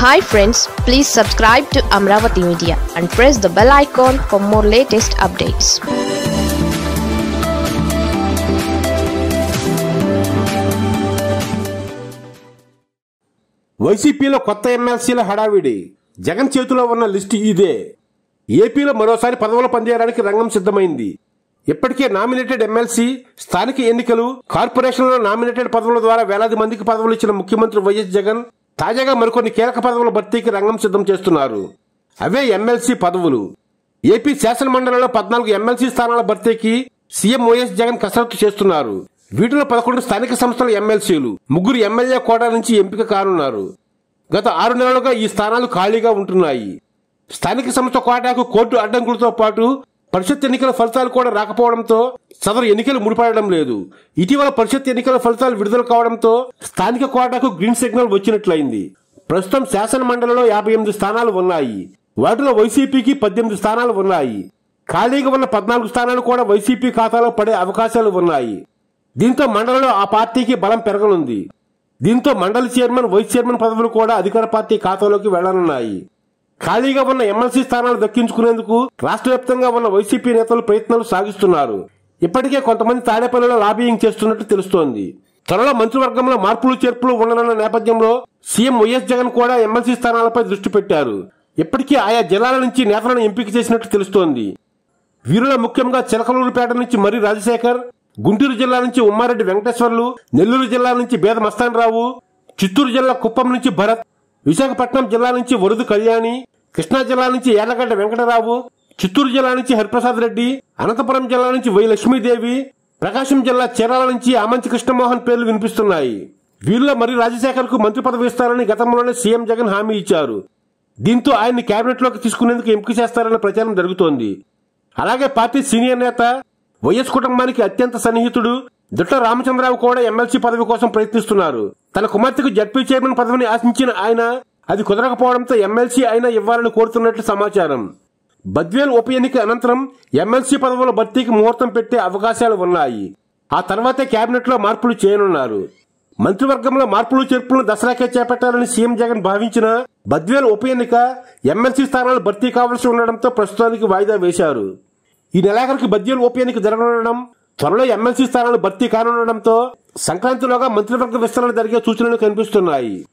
hi friends please subscribe to Amaravati media and press the bell icon for more latest updates వైసీపీలో కొత్త ఎమ్మెల్సీల హడావిడి జగన్ చేతిలో ఉన్న లిస్టు ఇదే ఏపీలో మరోసారి పదవులు పనిచేయడానికి రంగం సిద్ధమైంది ఇప్పటికే నామినేటెడ్ ఎమ్మెల్సీ స్థానిక ఎన్నికలు కార్పొరేషన్లో నామినేటెడ్ పదవుల ద్వారా వేలాది మందికి పదవులు ఇచ్చిన ముఖ్యమంత్రి వైఎస్ జగన్ తాజాగా మరికొన్ని కీలక పదవుల భర్తీకి రంగం సిద్ధం చేస్తున్నారు అవే ఎమ్మెల్సీ పదవులు ఏపీ శాసన మండలిలో పద్నాలుగు ఎమ్మెల్సీ స్థానాల భర్తీకి సీఎం వైఎస్ జగన్ కసరత్తు చేస్తున్నారు వీటిలో పదకొండు స్థానిక సంస్థల ఎమ్మెల్సీలు ముగ్గురు ఎమ్మెల్యే కోటా నుంచి ఎంపిక కానున్నారు గత ఆరు నెలలుగా ఈ స్థానాలు ఖాళీగా ఉంటున్నాయి స్థానిక సంస్థ కోటాకు కోర్టు అడ్డంకులతో పాటు పరిషత్ ఎన్నికల ఫలితాలు కూడా రాకపోవడంతో సదరు ఎన్నికలు ముడిపడడం లేదు ఇటీవల పరిషత్ ఎన్నికల ఫలితాలు విడుదల కావడంతో స్థానిక కోటాకు గ్రీన్ సిగ్నల్ వచ్చినట్లయింది ప్రస్తుతం శాసన మండలిలో యాభై ఎనిమిది స్థానాలు ఉన్నాయి వాటిలో వైసీపీకి పద్దెనిమిది స్థానాలు ఉన్నాయి ఖాళీగా ఉన్న పద్నాలుగు స్థానాలు కూడా వైసీపీ ఖాతాలో పడే అవకాశాలు ఉన్నాయి దీంతో మండలిలో ఆ పార్టీకి బలం పెరగనుంది దీంతో మండలి చైర్మన్ వైస్ చైర్మన్ పదవులు కూడా అధికార పార్టీ ఖాతాలోకి వెళ్లనున్నాయి ఖాళీగా ఉన్న ఎమ్మెల్సీ స్థానాలు దక్కించుకునేందుకు రాష్ట్ర వ్యాప్తంగా ఉన్న వైసీపీ నేతలు ప్రయత్నాలు సాగిస్తున్నారు ఇప్పటికే కొంతమంది తాడేపల్లిలో లాబియింగ్ చేస్తున్నట్టు తెలుస్తోంది త్వరలో మంత్రివర్గంలో మార్పులు చేర్పులు ఉండనున్న నేపథ్యంలో సీఎం వైఎస్ జగన్ కూడా ఎమ్మెల్సీ స్థానాలపై దృష్టి పెట్టారు ఇప్పటికే ఆయా జిల్లాల నుంచి నేతలను ఎంపిక చేసినట్టు తెలుస్తోంది వీరిలో ముఖ్యంగా చిలకలూరుపేట నుంచి మరి రాజశేఖర్ గుంటూరు జిల్లా నుంచి ఉమ్మారెడ్డి వెంకటేశ్వర్లు నెల్లూరు జిల్లా నుంచి బేద మస్తానరావు చిత్తూరు జిల్లా కుప్పం నుంచి భరత్ విశాఖపట్నం జిల్లా నుంచి వరుదు కళ్యాణి కృష్ణా జిల్లా నుంచి యాలగడ్డ వెంకటరావు చిత్తూరు జిల్లా నుంచి హరిప్రసాద్ రెడ్డి అనంతపురం జిల్లా నుంచి వై లక్ష్మీదేవి ప్రకాశం జిల్లా చీరాల నుంచి ఆమంచి కృష్ణమోహన్ పేర్లు వినిపిస్తున్నాయి వీరిలో మరి రాజశేఖర్ కు మంత్రి పదవి ఇస్తారని గతంలోనే సీఎం జగన్ హామీ ఇచ్చారు దీంతో ఆయన్ని కేబినెట్ లోకి తీసుకునేందుకు ఎంపిక చేస్తారన్న ప్రచారం జరుగుతోంది అలాగే పార్టీ సీనియర్ నేత వైఎస్ కుటుంబానికి అత్యంత సన్నిహితుడు దుట్ట రామచంద్రరావు కూడా ఎమ్మెల్సీ పదవి కోసం ప్రయత్నిస్తున్నారు తన కుమార్తెకు జడ్పీ చైర్మన్ పదవిని ఆశించిన ఆయన అది కుదరకపోవడంతో ఎమ్మెల్సీ అయినా ఇవ్వాలని కోరుతున్నట్లు సమాచారం బద్వేల్ ఉప ఎన్నిక అనంతరం ఎమ్మెల్సీ పదవుల భర్తీకి ముహూర్తం పెట్టే అవకాశాలు ఉన్నాయి ఆ తర్వాతే కేబినెట్ లో మార్పులు చేయనున్నారు మంత్రివర్గంలో మార్పులు చేర్పులను దసరాకే చేపట్టాలని సీఎం జగన్ భావించిన బద్వేల్ ఉప ఎన్నిక ఎమ్మెల్సీ స్థానాలు భర్తీ కావాల్సి ఉండడంతో ప్రస్తుతానికి వాయిదా వేశారు ఈ నెలాఖరికి బద్వేల్ ఉప ఎన్నిక జరగనుండడం త్వరలో ఎమ్మెల్సీ స్థానాలు భర్తీ కానుండడంతో సంక్రాంతిలోగా మంత్రివర్గ విస్తరణ జరిగే సూచనలు కనిపిస్తున్నాయి